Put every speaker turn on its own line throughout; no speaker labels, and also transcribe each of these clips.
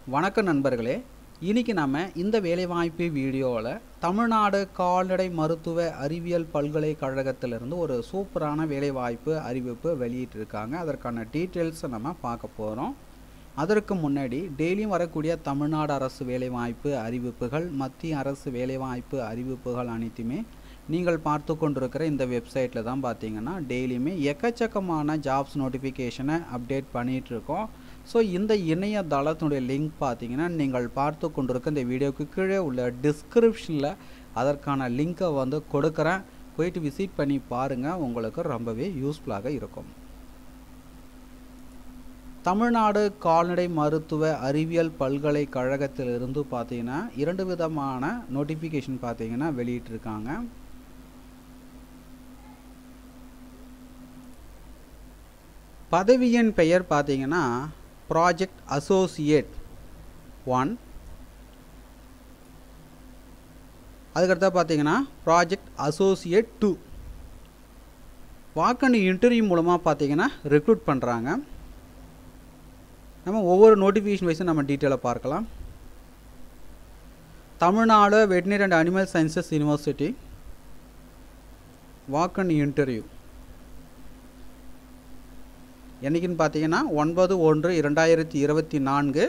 வணக்கம் நண்பர்களே இன்னைக்கு நம்ம இந்த வேலைவாய்ப்பு வீடியோவில் தமிழ்நாடு கால்நடை மருத்துவ அறிவியல் பல்கலைக்கழகத்திலிருந்து ஒரு சூப்பரான வேலைவாய்ப்பு அறிவிப்பு வெளியிட்டிருக்காங்க அதற்கான டீட்டெயில்ஸை நம்ம பார்க்க போகிறோம் அதற்கு முன்னாடி டெய்லியும் வரக்கூடிய தமிழ்நாடு அரசு வேலைவாய்ப்பு அறிவிப்புகள் மத்திய அரசு வேலைவாய்ப்பு அறிவிப்புகள் அனைத்துமே நீங்கள் பார்த்து கொண்டிருக்கிற இந்த வெப்சைட்டில் தான் பார்த்தீங்கன்னா டெய்லியுமே எக்கச்சக்கமான ஜாப்ஸ் நோட்டிஃபிகேஷனை அப்டேட் பண்ணிகிட்டு இருக்கோம் ஸோ இந்த இணையதளத்தினுடைய லிங்க் பார்த்தீங்கன்னா நீங்கள் பார்த்து கொண்டிருக்க இந்த வீடியோவுக்கு கீழே உள்ள டிஸ்கிரிப்ஷனில் அதற்கான லிங்க்கை வந்து கொடுக்குறேன் போயிட்டு விசிட் பண்ணி பாருங்கள் உங்களுக்கு ரொம்பவே யூஸ்ஃபுல்லாக இருக்கும் தமிழ்நாடு கால்நடை மருத்துவ அறிவியல் பல்கலைக்கழகத்திலிருந்து பார்த்தீங்கன்னா இரண்டு விதமான நோட்டிஃபிகேஷன் பார்த்தீங்கன்னா வெளியிட்டிருக்காங்க பதவியின் பெயர் பார்த்தீங்கன்னா ப்ராஜெக்ட் அசோசியேட் ஒன் அதுக்கடுத்தா பார்த்தீங்கன்னா project associate two walk in interview மூலமாக பார்த்தீங்கன்னா ரெக்ரூட் பண்ணுறாங்க நம்ம ஒவ்வொரு நோட்டிஃபிகேஷன் வைஸும் நம்ம டீட்டெயிலாக பார்க்கலாம் Tamil Nadu veterinary and animal sciences university walk in interview என்றைக்குன்னு பார்த்தீங்கன்னா ஒன்பது ஒன்று இரண்டாயிரத்தி இருபத்தி நான்கு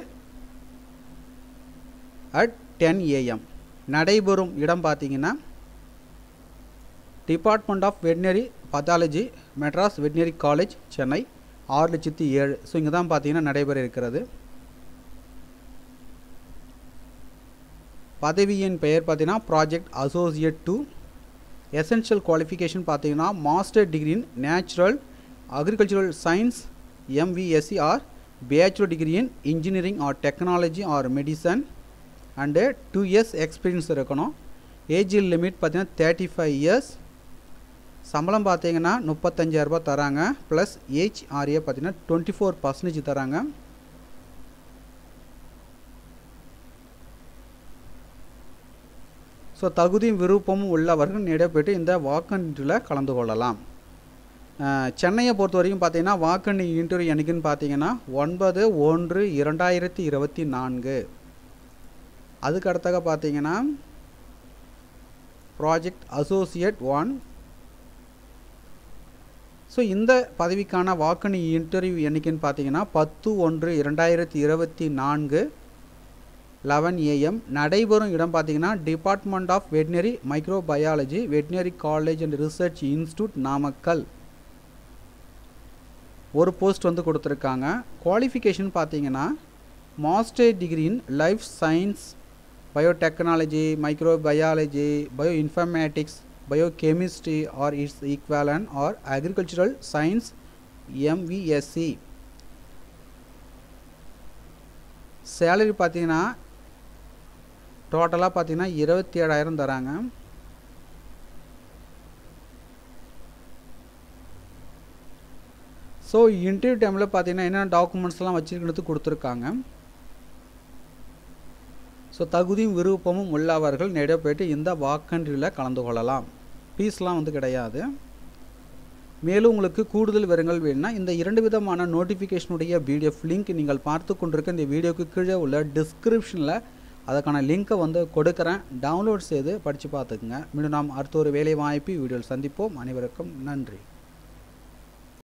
அட் டென் ஏஎம் நடைபெறும் இடம் பார்த்தீங்கன்னா department of veterinary pathology Madras veterinary college Chennai ஆறு லட்சத்தி ஏழு ஸோ இங்கே தான் பார்த்தீங்கன்னா நடைபெற இருக்கிறது பதவியின் பெயர் பார்த்தீங்கன்னா project associate two essential qualification பார்த்தீங்கன்னா master degree in natural agricultural science MVSc or bachelor degree in engineering or technology or medicine and two years experience இருக்கணும் ஏஜ் லிமிட் பார்த்தீங்கன்னா தேர்ட்டி ஃபைவ் இயர்ஸ் சம்பளம் பார்த்தீங்கன்னா முப்பத்தஞ்சாயிரரூபா தராங்க ப்ளஸ் ஏஜ் ஆர்ஏ பார்த்தீங்கன்னா twenty four percentage தராங்க so தகுதியும் விருப்பமும் உள்ளவர்கள் நேரடியாக போய்ட்டு இந்த வாக்கன்றில் கலந்து கொள்ளலாம் சென்னையை பொறுத்த வரைக்கும் பார்த்தீங்கன்னா வாக்கண்ணி இன்டர்வியூ என்னைக்குன்னு பார்த்தீங்கன்னா ஒன்பது ஒன்று இரண்டாயிரத்தி இருபத்தி நான்கு அதுக்கு அடுத்தாக பார்த்தீங்கன்னா ப்ராஜெக்ட் அசோசியேட் ஒன் ஸோ இந்த பதவிக்கான வாக்கணி இன்டர்வியூ என்னைக்குன்னு பார்த்தீங்கன்னா பத்து ஒன்று இரண்டாயிரத்தி இருபத்தி நான்கு லெவன் ஏஎம் நடைபெறும் இடம் பார்த்தீங்கன்னா department of veterinary microbiology veterinary college and research institute Namakkal ஒரு போஸ்ட் வந்து கொடுத்துருக்காங்க குவாலிஃபிகேஷன் பார்த்தீங்கன்னா master degree in life science biotechnology microbiology bioinformatics biochemistry or its equivalent or agricultural science MVSc salary பார்த்தீங்கன்னா டோட்டலாக பார்த்தீங்கன்னா இருபத்தி ஏழாயிரம் தராங்க ஸோ இன்டர்வியூ டைமில் பார்த்தீங்கன்னா என்னென்ன டாக்குமெண்ட்ஸ்லாம் வச்சுருக்கிறது கொடுத்துருக்காங்க ஸோ தகுதியும் விருப்பமும் உள்ளவர்கள் நேரடியாக போயிட்டு இந்த வாக்கன்றியில் கலந்து கொள்ளலாம் ஃபீஸ்லாம் வந்து கிடையாது மேலும் உங்களுக்கு கூடுதல் விவரங்கள் வேணும்னா இந்த இரண்டு விதமான நோட்டிஃபிகேஷனுடைய பிடிஎஃப் லிங்க் நீங்கள் பார்த்து கொண்டிருக்க இந்த வீடியோக்கு கீழே உள்ள டிஸ்கிரிப்ஷனில் அதுக்கான லிங்க்கை வந்து கொடுக்குறேன் டவுன்லோட் செய்து படித்து பார்த்துக்குங்க மீண்டும் நாம் அடுத்த ஒரு வேலை வாய்ப்பு வீடியோவில் சந்திப்போம் அனைவருக்கும் நன்றி